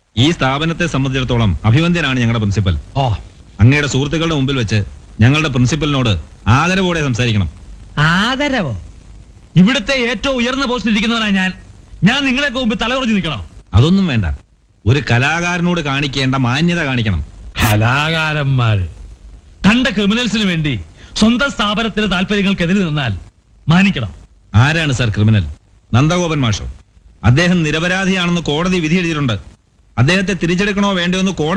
ഈ സ്ഥാപനത്തെ സംബന്ധിച്ചിടത്തോളം അഭിവന്ദ്യനാണ് ഞങ്ങളുടെ പ്രിൻസിപ്പൽ ഓ അങ്ങയുടെ സുഹൃത്തുക്കളുടെ മുമ്പിൽ വെച്ച് ഞങ്ങളുടെ പ്രിൻസിപ്പലിനോട് ആദരവോടെ സംസാരിക്കണം ആദരവോ ഇവിടുത്തെ ഏറ്റവും ഉയർന്ന പോസ്റ്റിൽ ഇരിക്കുന്നവനാ ഞാൻ ഞാൻ നിങ്ങളെയൊക്കെ മുമ്പ് തലകുറഞ്ഞു നിൽക്കണോ അതൊന്നും വേണ്ട ഒരു കലാകാരനോട് കാണിക്കേണ്ട മാന്യത കാണിക്കണം കലാകാരന്മാര് കണ്ട ക്രിമിനൽസിന് വേണ്ടി സ്വന്തം സ്ഥാപനത്തിന്റെ താല്പര്യങ്ങൾക്കെതിരെ നിന്നാൽ മാനിക്കണം ആരാണ് സർ ക്രിമിനൽ നന്ദഗോപൻ മാഷോ അദ്ദേഹം നിരപരാധിയാണെന്ന് കോടതി വിധി എഴുതിയിട്ടുണ്ട് അദ്ദേഹത്തെ തിരിച്ചെടുക്കണോ വേണ്ടയോ എന്ന് കോടതി